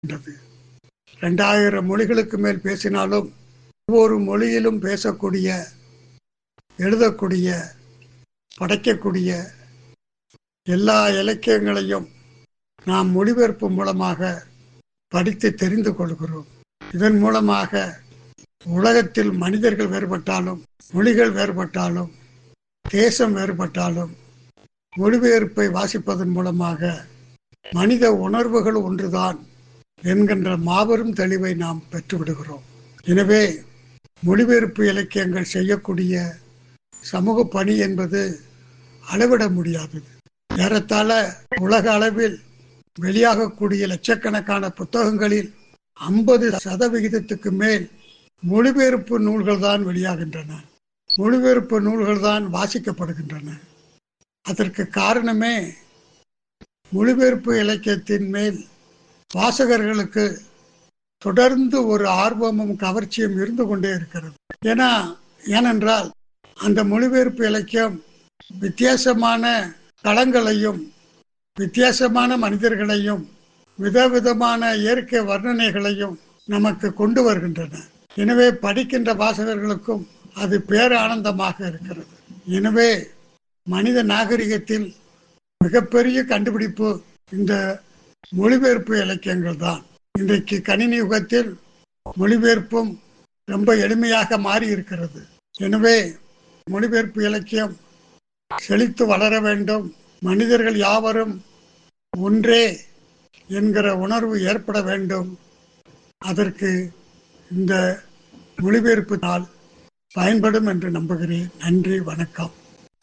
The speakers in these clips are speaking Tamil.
இருக்கின்றது ரெண்டாயிரம் மொழிகளுக்கு மேல் பேசினாலும் ஒவ்வொரு மொழியிலும் பேசக்கூடிய எழுதக்கூடிய படைக்கக்கூடிய எல்லா இலக்கியங்களையும் நாம் மொழிபெயர்ப்பு மூலமாக படித்து தெரிந்து கொள்கிறோம் இதன் மூலமாக உலகத்தில் மனிதர்கள் வேறுபட்டாலும் மொழிகள் வேறுபட்டாலும் தேசம் வேறுபட்டாலும் மொழிபெயர்ப்பை வாசிப்பதன் மூலமாக மனித உணர்வுகள் ஒன்றுதான் என்கின்ற மாபெரும் தெளிவை நாம் பெற்றுவிடுகிறோம் எனவே மொழிபெயர்ப்பு இலக்கியங்கள் செய்யக்கூடிய சமூக பணி என்பது அளவிட முடியாதது ஏறத்தாழ உலக அளவில் வெளியாகக்கூடிய லட்சக்கணக்கான புத்தகங்களில் ஐம்பது சதவிகிதத்துக்கு மேல் மொழிபெயர்ப்பு நூல்கள் தான் வெளியாகின்றன மொழிபெயர்ப்பு நூல்கள் தான் வாசிக்கப்படுகின்றன அதற்கு காரணமே மொழிபெயர்ப்பு இலக்கியத்தின் மேல் வாசகர்களுக்கு தொடர்ந்து ஒரு ஆர்வமும் கவர்ச்சியும் இருந்து கொண்டே இருக்கிறது ஏன்னா ஏனென்றால் அந்த மொழிபெயர்ப்பு இலக்கியம் வித்தியாசமான களங்களையும் வித்தியாசமான மனிதர்களையும் விதவிதமான இயற்கை வர்ணனைகளையும் நமக்கு கொண்டு வருகின்றன எனவே படிக்கின்ற வாசகர்களுக்கும் அது பேரானந்தமாக இருக்கிறது எனவே மனித நாகரிகத்தில் மிகப்பெரிய கண்டுபிடிப்பு இந்த மொழிபெயர்ப்பு இலக்கியங்கள் தான் இன்றைக்கு கணினி யுகத்தில் மொழிபெயர்ப்பும் ரொம்ப எளிமையாக மாறி இருக்கிறது எனவே மொழிபெயர்ப்பு இலக்கியம் செழித்து வளர வேண்டும் மனிதர்கள் யாவரும் ஒன்றே என்கிற உணர்வு ஏற்பட வேண்டும் அதற்கு இந்த மொழிபெயர்ப்பு நாள் பயன்படும் என்று நம்புகிறேன் நன்றி வணக்கம்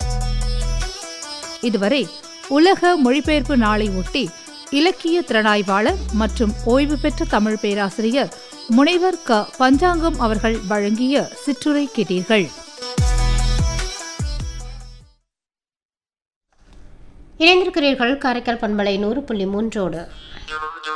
இதுவரை உலக மொழிபெயர்ப்பு நாளை ஒட்டி இலக்கிய திறனாய்வாளர் மற்றும் ஓய்வு பெற்ற தமிழ் பேராசிரியர் முனைவர் க பஞ்சாங்கம் அவர்கள் வழங்கிய சிற்றுரை கேட்டீர்கள் இணைந்திருக்கிறீர்கள் காரைக்கால் பண்பலை நூறு புள்ளி மூன்றோடு